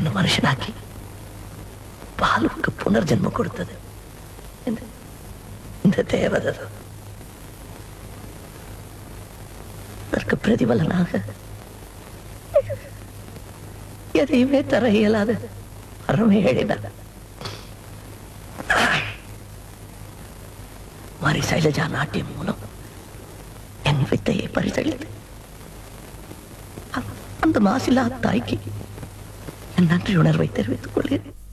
என்ன மனுஷனாக்கி பாலுவுக்கு புனர்ஜென்மம் கொடுத்தது இந்த- இந்த தேவதை தான். அதற்கு பிரதிபலனாக எதையுமே தர இயலாத அறமே எழுதினார் மாரி சைலஜா நாட்டியம் மூலம் என் வித்தையை பரிசளித்து அந்த மாசிலா தாய்க்கு என் நன்றி உணர்வை தெரிவித்துக் கொள்கிறேன்